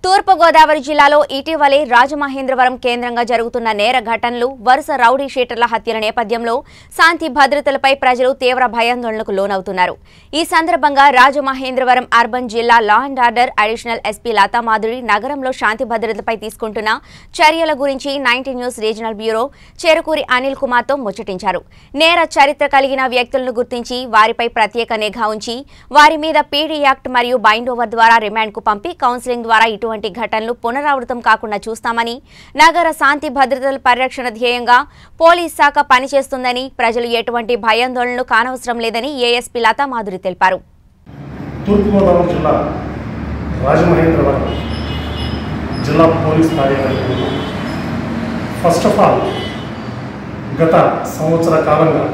తూర్పుగోదావరి జిల్లాలో ఇటీవలే రాజమహేంద్రవరం కేంద్రంగా జరుగుతున్న నేర ఘటనలు వరుస రౌడీ షీటర్ల హత్యల నేపథ్యంలో శాంతి భద్రతలపై ప్రజలు తీవ్ర భయాందోళనకు లోనవుతున్నారు ఈ సందర్భంగా రాజమహేంద్రవరం అర్బన్ జిల్లా law and order additional SP Latha Madhuri నగరంలో శాంతి భద్రతపై తీసుకుంటున్న చర్యల గురించి ninety news regional bureau Cherukuri Anil కుమార్తో ముచ్చటించారు నేర చరిత్ర కలిగిన వ్యక్తులను గుర్తించి వారిపై ప్రత్యేక నిఘా ఉంచి వారి మీద పీడీ యాక్ట్ మరియు బైండ్ ఓవర్ ద్వారా రిమాండ్కు పంపి కౌన్సిలింగ్ ద్వారా ఇటువంటి ఘటనలు పునరావృతం కాకుండా చూస్తామని నగర శాంతి భద్రతల పరిరక్షణ ధ్యేయంగా పోలీస్ శాఖ పనిచేస్తుందని ప్రజలు ఎటువంటి భయాందోళనలు కానవసరం లేదని ఏఎస్పీ లతా మాధురి తెలిపారు తూర్పుగోదావరి జిల్లా రాజమహేంద్రవరం జిల్లా పోలీస్ కార్యాలయంలో ఫస్ట్ ఆఫ్ ఆల్ గత సంవత్సర కాలంగా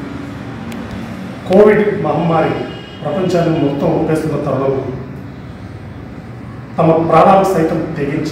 కోవిడ్ మహమ్మారి ప్రపంచాన్ని మొత్తం ఊపేస్తున్న తరుణంలో తమ ప్రాణాలు సైతం తెగించి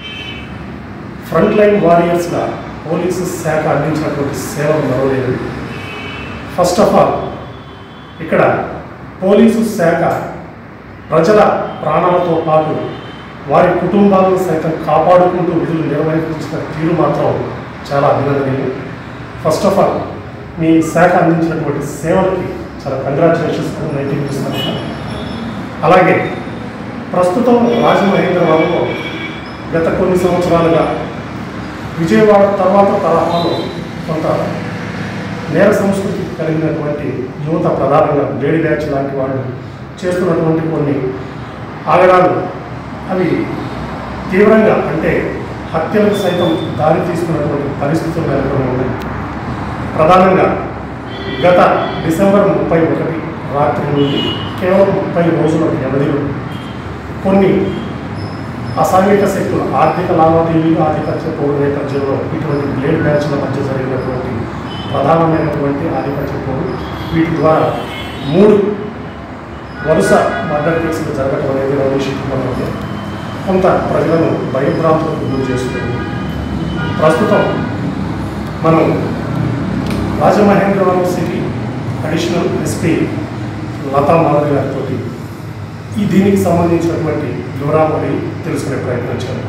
ఫ్రంట్ లైన్ వారియర్స్గా పోలీసు శాఖ అందించినటువంటి సేవలు మరవలేదు ఫస్ట్ ఆఫ్ ఆల్ ఇక్కడ పోలీసు శాఖ ప్రజల ప్రాణాలతో పాటు వారి కుటుంబాలను సైతం కాపాడుకుంటూ విధులు నిర్వహించిన తీరు మాత్రం చాలా అభినందనీయం ఫస్ట్ ఆఫ్ ఆల్ మీ శాఖ అందించినటువంటి సేవలకి చాలా కంగ్రాచులేషన్స్ నైన్టీన్ ఇస్తున్నాను అలాగే ప్రస్తుతం రాజమహేంద్రవరంలో గత కొన్ని సంవత్సరాలుగా విజయవాడ తర్వాత తరహాలో కొంత నేర సంస్కృతి కలిగినటువంటి యువత ప్రధానంగా లేడీ బ్యాచ్ లాంటి వాళ్ళు చేస్తున్నటువంటి కొన్ని ఆగడాలు అవి తీవ్రంగా అంటే హత్యలకు సైతం దారి తీసుకున్నటువంటి పరిస్థితులు నెలకొని ఉన్నాయి ప్రధానంగా గత డిసెంబర్ ముప్పై ఒకటి రాత్రి నుండి కేవలం ముప్పై రోజుల వ్యవధిలో కొన్ని అసాంఘిక శక్తుల ఆర్థిక లావాదేవీలు ఆధిపత్య పోరు నేపథ్యంలో ఇటువంటి బ్లేడ్ బ్యాచ్ల మధ్య జరిగినటువంటి ప్రధానమైనటువంటి ఆధిపత్య పోరు వీటి ద్వారా మూడు వరుస మర్డర్ కేసులు జరగటం అనేది రౌడీషీకంలో కొంత ప్రజలను భయభ్రాంతులకు గురి చేస్తుంది ప్రస్తుతం మనం Rajamahendravaram city additional SP Latha Madhavi గారితో ఈ దీనికి సంబంధించినటువంటి వివరాలు తెలుసుకునే ప్రయత్నం చేద్దాం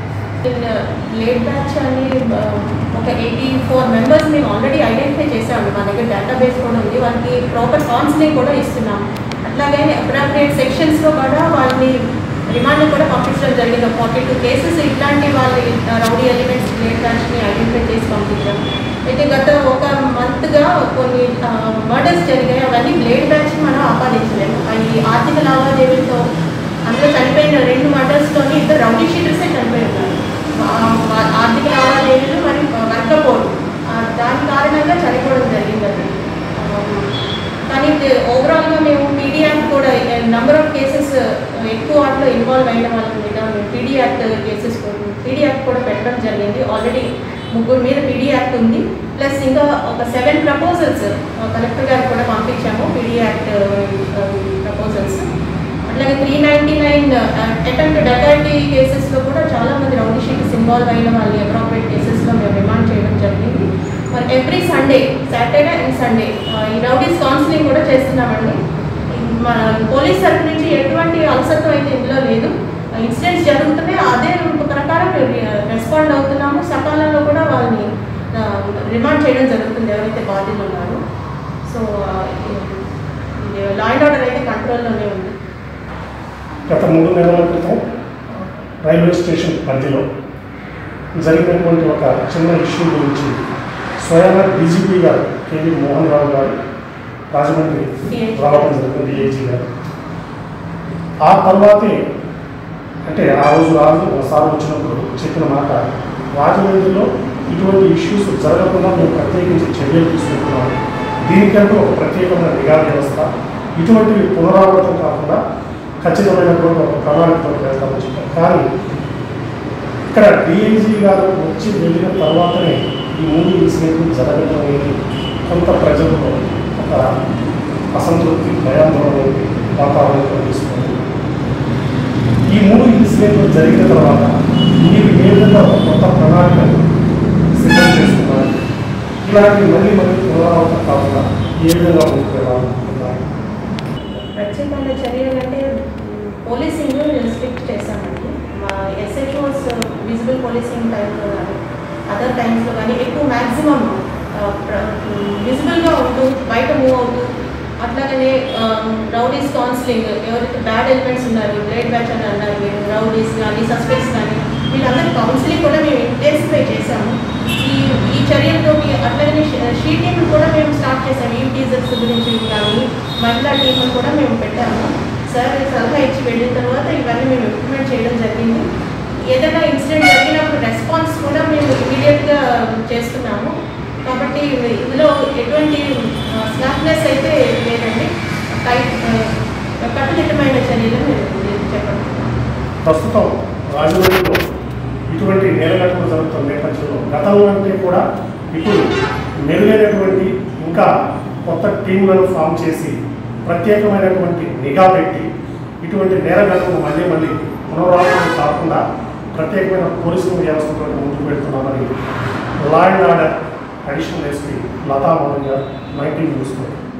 లేట్ బ్యాచ్ అని ఆ, ఒక ఎయిటీ ఫోర్ మెంబర్స్ మేము ఆల్రెడీ ఐడెంటిఫై చేసాము మా దగ్గర డేటాబేస్ కూడా ఉంది వాళ్ళకి ప్రాపర్ కౌన్సిలింగ్ కూడా ఇస్తున్నాం అట్లాగే అప్రాప్రియేట్ సెక్షన్స్లో కూడా వాళ్ళని రిమాండ్ కూడా పంపించడం జరిగింది ఫార్టీ టూ కేసెస్ ఇట్లాంటి వాళ్ళ రౌడీ ఎలిమెంట్స్ లేట్ బ్యాచ్ని ఐడెంటిఫై చేసి పంపించాం అయితే గత ఒక మంత్గా కొన్ని మర్డర్స్ జరిగాయి అవన్నీ బ్లేడ్ బ్యాచ్ మనం ఆపాదించలేము అవి ఆర్థిక లావాదేవీలతో అందులో చనిపోయిన రెండు మర్డర్స్లోని ఇద్దరు రౌడీ షీటర్సే చనిపోయి ఉన్నారు ఆ- ఆ- ఆర్థిక లావాదేవీలు మరి వర్కపోవడం ఆ, దాని కారణంగా చనిపోవడం జరిగింది అది ఆ, కానీ ఓవరాల్గా మేము పీడీ యాక్ట్ కూడా నెంబర్ ఆఫ్ కేసెస్ ఎక్కువ వాటిలో ఇన్వాల్వ్ అయిన వాళ్ళ మీద మేము PD act cases PD act కూడా పెట్టడం జరిగింది ఆల్రెడీ ముగ్గురు మీద పీడీ యాక్ట్ ఉంది ప్లస్ ఇంకా ఒక సెవెన్ ప్రపోజల్స్ కలెక్టర్ గారికి కూడా పంపించాము పీడీ యాక్ట్ ప్రపోజల్స్ అట్లాగే three ninety nine attempt dacoity కేసెస్లో కూడా చాలా మంది రౌడీ షీట్స్ ఇన్వాల్వ్ అయిన వాళ్ళని అప్రాప్రియేట్ కేసెస్లో మేము రిమాండ్ చేయడం జరిగింది మరి every Sunday Saturday and Sunday ఈ రౌడీస్ కౌన్సిలింగ్ కూడా చేస్తున్నామండి మన పోలీస్ తరఫు నుంచి ఎటువంటి అలసత్వం అయితే ఇందులో లేదు ఇన్సిడెంట్స్ జరుగుతున్నాయి అదే ప్రకారం రెస్పాండ్ అవుతున్నాము సకాలంలో కూడా వాళ్ళని రిమాండ్ చేయడం జరుగుతుంది ఎవరైతే బాధ్యులు ఉన్నారో సో లా అండ్ ఆర్డర్ అయితే కంట్రోల్లోనే ఉంది గత మూడు నెలల క్రితం రైల్వే స్టేషన్ పరిధిలో జరిగినటువంటి ఒక చిన్న ఇష్యూ గురించి స్వయంగా డీజీపీ గారు కేవీ మోహన్ రావు గారు రాజమండ్రి రావడం జరిగింది డిఐజీ గారు ఆ తర్వాతే అంటే ఆ రోజు రాజు ఒకసారి వచ్చినప్పుడు చెప్పిన మాట రాజమండ్రిలో ఇటువంటి ఇష్యూస్ జరగకుండా మేము ప్రత్యేకించి చర్యలు తీసుకుంటున్నాం దీనికంటూ ఒక ప్రత్యేకమైన నిఘా వ్యవస్థ ఇటువంటివి పునరావృతం కాకుండా ఖచ్చితమైనటువంటి ఒక ప్రణాళికతో వెళ్తామని చెప్పారు కానీ ఇక్కడ డిఐజీ గారు వచ్చి వెళ్ళిన తర్వాతనే ఈ మూడు ఇన్సిడెంట్లు జరగడం అనేది కొంత ప్రజల్లో ఒక అసంతృప్తి భయాందోళన అనేది వాతావరణం కనిపిస్తుంది ఈ మూడు ఇన్సిడెంట్లు జరిగిన తర్వాత మీరు ఏ విధంగా ఒక కొత్త ప్రణాళికను సిద్ధం చేస్తున్నారు ఇలాంటి మళ్ళీ మళ్ళీ పునరావృతం కాకుండా ఏ విధంగా ముందుకు వెళ్ళాలనుకుంటున్నారు ప్రత్యేకమైన చర్యలు అంటే పోలీసింగ్ స్ట్రిక్ట్ చేశామండి మా విజిబుల్ పోలీసింగ్ టైంలో కానీ అదర్ టైమ్స్లో కానీ ఎక్కువ మ్యాక్సిమం విజిబుల్గా ఉంటూ బయట మూవ్ అవుతూ అట్లాగనే రౌడీస్ కౌన్సిలింగ్ ఎవరైతే బ్యాడ్ ఎలిమెంట్స్ ఉన్నారు గ్రేట్ బ్యాచ్ అని అన్నారు మీరు రౌడీస్ కానీ సస్పెక్ట్స్ కానీ వీళ్ళందరి కౌన్సిలింగ్ కూడా మేము ఇంటెన్సిఫై చేశాము ఈ ఈ చర్యలతో అట్లాగనే షీటింగ్ కూడా మేము స్టార్ట్ చేసాము ఈ టీజర్స్ గురించి కానీ మహిళా టీంను కూడా మేము పెట్టాము సార్ సలహా ఇచ్చి వెళ్ళిన తర్వాత ఇవన్నీ మేము ఇంప్లిమెంట్ చేయడం జరిగింది ఏదైనా ఇన్సిడెంట్ జరిగినప్పుడు రెస్పాన్స్ కూడా మేము ఇమీడియట్గా చేస్తున్నాము కాబట్టి ఇందులో ఎటువంటి స్లాక్నెస్ అయితే లేదండి టైట్ కట్టుదిట్టమైన చర్యలు మేము చెప్పండి ప్రస్తుతం రాజమండ్రిలో ఇటువంటి నేలగట్టులు జరుగుతున్న నేపథ్యంలో గతంలో కంటే కూడా ఇప్పుడు మెరుగైనటువంటి ఇంకా కొత్త టీంలను ఫామ్ చేసి ప్రత్యేకమైనటువంటి నిఘా పెట్టి ఇటువంటి నేరగట్టులు మళ్ళీ మళ్ళీ పునరావృతం కాకుండా ప్రత్యేకమైన పోలీసుల వ్యవస్థతో ముందుకు పెడుతున్నామని law and order additional SP Latha Mohan garu nineteen న్యూస్లో